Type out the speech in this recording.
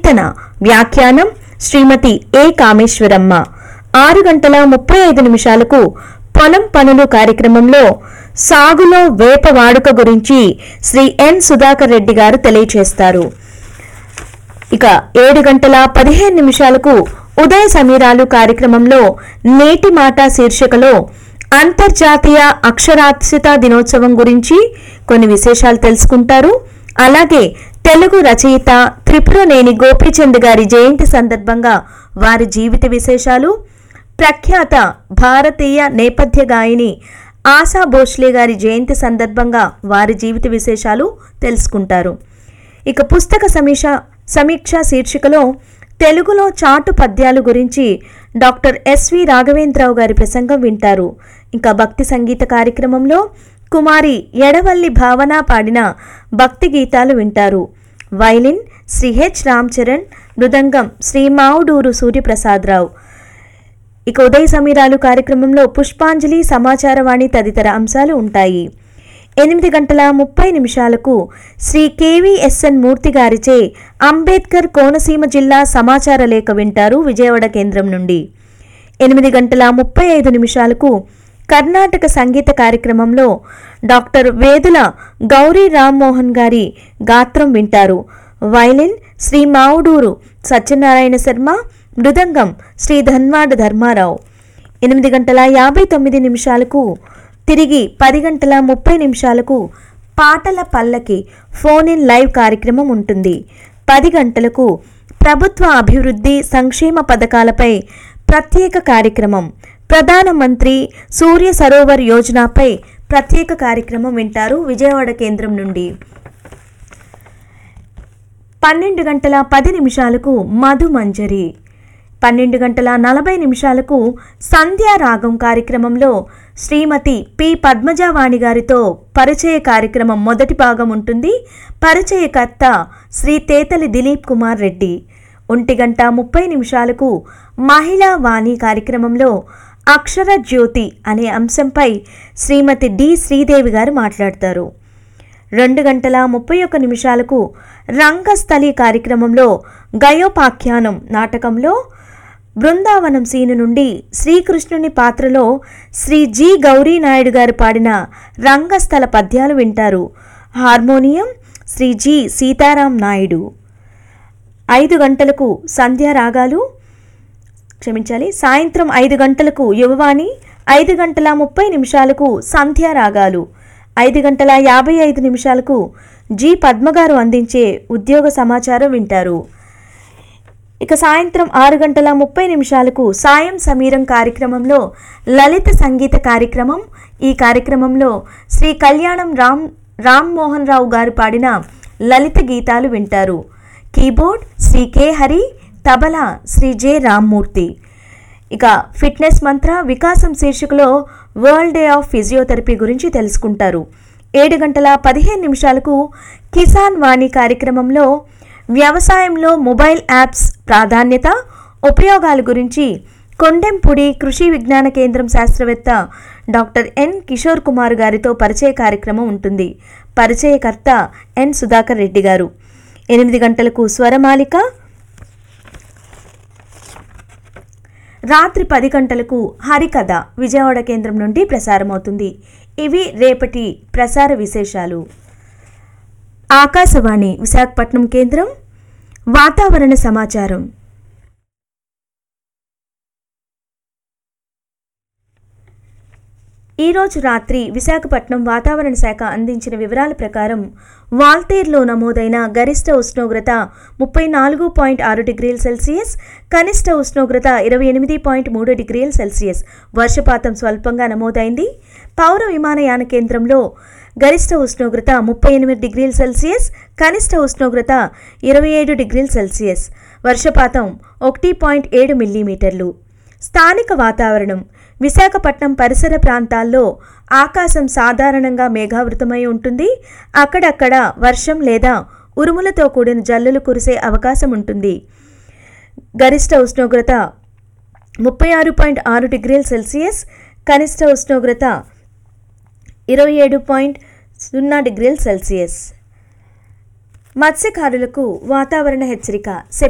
కీర్తన వ్యాఖ్యానం శ్రీమతి ఏ కామేశ్వరమ్మ ఆరు గంటల ముప్పై ఐదు నిమిషాలకు పొలం పనులు కార్యక్రమంలో సాగులో వేప వాడుక గురించి శ్రీ ఎన్ సుధాకర్ రెడ్డి గారు తెలియచేస్తారు ఇక ఏడు గంటల పదిహేను నిమిషాలకు ఉదయ సమీరాలు కార్యక్రమంలో నేటి మాట శీర్షికలో అంతర్జాతీయ అక్షరాస్యత దినోత్సవం గురించి కొన్ని విశేషాలు తెలుసుకుంటారు అలాగే తెలుగు రచయిత త్రిపురనేని గోపీచంద్ గారి జయంతి సందర్భంగా వారి జీవిత విశేషాలు ప్రఖ్యాత భారతీయ నేపథ్య గాయని ఆశా భోస్లే గారి జయంతి సందర్భంగా వారి జీవిత విశేషాలు తెలుసుకుంటారు ఇక పుస్తక సమీక్ష సమీక్ష శీర్షికలో తెలుగులో చాటు పద్యాలు గురించి డాక్టర్ ఎస్వి రాఘవేంద్రరావు గారి ప్రసంగం వింటారు ఇంకా భక్తి సంగీత కార్యక్రమంలో కుమారి ఎడవల్లి భావన పాడిన భక్తి గీతాలు వింటారు వైలిన్ శ్రీ హెచ్ రామ్ చరణ్ మృదంగం శ్రీ మావుడూరు సూర్యప్రసాదరావు ఇక ఉదయ సమీరాలు కార్యక్రమంలో పుష్పాంజలి సమాచారవాణి తదితర అంశాలు ఉంటాయి ఎనిమిది గంటల ముప్పై నిమిషాలకు శ్రీ కేవీఎస్ఎన్ మూర్తి గారిచే అంబేద్కర్ కోనసీమ జిల్లా సమాచార లేఖ వింటారు విజయవాడ కేంద్రం నుండి ఎనిమిది గంటల ముప్పై ఐదు నిమిషాలకు కర్ణాటక సంగీత కార్యక్రమంలో డాక్టర్ వేదుల గౌరీ రామ్మోహన్ గారి గాత్రం వింటారు వైలిన్ శ్రీ మావుడూరు సత్యనారాయణ శర్మ మృదంగం శ్రీ ధన్వాడ ధర్మారావు ఎనిమిది గంటల యాభై తొమ్మిది నిమిషాలకు తిరిగి పది గంటల ముప్పై నిమిషాలకు పాటల పల్లకి ఫోన్ ఇన్ లైవ్ కార్యక్రమం ఉంటుంది పది గంటలకు ప్రభుత్వ అభివృద్ధి సంక్షేమ పథకాలపై ప్రత్యేక కార్యక్రమం ప్రధానమంత్రి సూర్య సరోవర్ యోజనపై ప్రత్యేక కార్యక్రమం వింటారు విజయవాడ కేంద్రం నుండి పన్నెండు గంటల పది నిమిషాలకు మధు మంజరి పన్నెండు గంటల నలభై నిమిషాలకు సంధ్యారాగం కార్యక్రమంలో శ్రీమతి పి పద్మజావాణి గారితో పరిచయ కార్యక్రమం మొదటి భాగం ఉంటుంది పరిచయకర్త శ్రీ తేతలి దిలీప్ కుమార్ రెడ్డి ఒంటి గంట ముప్పై నిమిషాలకు మహిళా వాణి కార్యక్రమంలో అక్షర జ్యోతి అనే అంశంపై శ్రీమతి డి శ్రీదేవి గారు మాట్లాడతారు రెండు గంటల ముప్పై ఒక్క నిమిషాలకు రంగస్థలి కార్యక్రమంలో గయోపాఖ్యానం నాటకంలో బృందావనం సీను నుండి శ్రీకృష్ణుని పాత్రలో శ్రీ జి గౌరీనాయుడు గారు పాడిన రంగస్థల పద్యాలు వింటారు హార్మోనియం శ్రీ జి సీతారాం నాయుడు ఐదు గంటలకు సంధ్యా రాగాలు క్షమించాలి సాయంత్రం ఐదు గంటలకు యువవాణి ఐదు గంటల ముప్పై నిమిషాలకు సంధ్యా రాగాలు ఐదు గంటల యాభై ఐదు నిమిషాలకు జి పద్మగారు అందించే ఉద్యోగ సమాచారం వింటారు ఇక సాయంత్రం ఆరు గంటల ముప్పై నిమిషాలకు సాయం సమీరం కార్యక్రమంలో లలిత సంగీత కార్యక్రమం ఈ కార్యక్రమంలో శ్రీ కళ్యాణం రామ్ రామ్ మోహన్ రావు గారు పాడిన లలిత గీతాలు వింటారు keyboard Shri K Hari tabla Shri J Rammurthy ఇక ఫిట్నెస్ మంత్ర వికాసం శీర్షికలో వరల్డ్ డే ఆఫ్ ఫిజియోథెరపీ గురించి తెలుసుకుంటారు ఏడు గంటల పదిహేను నిమిషాలకు కిసాన్ వాణి కార్యక్రమంలో వ్యవసాయంలో మొబైల్ యాప్స్ ప్రాధాన్యత ఉపయోగాల గురించి కొండెంపుడి కృషి విజ్ఞాన కేంద్రం శాస్త్రవేత్త డాక్టర్ ఎన్ కిషోర్ కుమార్ గారితో పరిచయ కార్యక్రమం ఉంటుంది పరిచయకర్త ఎన్ సుధాకర్ రెడ్డి గారు ఎనిమిది గంటలకు స్వరమాలిక రాత్రి పది గంటలకు హరికథ విజయవాడ కేంద్రం నుండి ప్రసారమవుతుంది ఇవి రేపటి ప్రసార విశేషాలు ఆకాశవాణి విశాఖపట్నం కేంద్రం వాతావరణ సమాచారం ఈరోజు రాత్రి విశాఖపట్నం వాతావరణ శాఖ అందించిన వివరాల ప్రకారం వాల్తేర్లో నమోదైన గరిష్ట ఉష్ణోగ్రత ముప్పై నాలుగు పాయింట్ ఆరు డిగ్రీల సెల్సియస్ కనిష్ట ఉష్ణోగ్రత ఇరవై ఎనిమిది పాయింట్ మూడు డిగ్రీల సెల్సియస్ వర్షపాతం స్వల్పంగా నమోదైంది పౌర విమానయాన కేంద్రంలో గరిష్ట ఉష్ణోగ్రత ముప్పై ఎనిమిది డిగ్రీల సెల్సియస్ కనిష్ట ఉష్ణోగ్రత ఇరవై ఏడు డిగ్రీల సెల్సియస్ వర్షపాతం ఒకటి పాయింట్ ఏడు మిల్లీమీటర్లు స్థానిక వాతావరణం విశాఖపట్నం పరిసర ప్రాంతాల్లో ఆకాశం సాధారణంగా మేఘావృతమై ఉంటుంది అక్కడక్కడ వర్షం లేదా ఉరుములతో కూడిన జల్లులు కురిసే అవకాశం ఉంటుంది గరిష్ట ఉష్ణోగ్రత ముప్పై ఆరు పాయింట్ ఆరు డిగ్రీల సెల్సియస్ కనిష్ట ఉష్ణోగ్రత ఇరవై ఏడు పాయింట్ సున్నా డిగ్రీల సెల్సియస్ మత్స్యకారులకు వాతావరణ హెచ్చరిక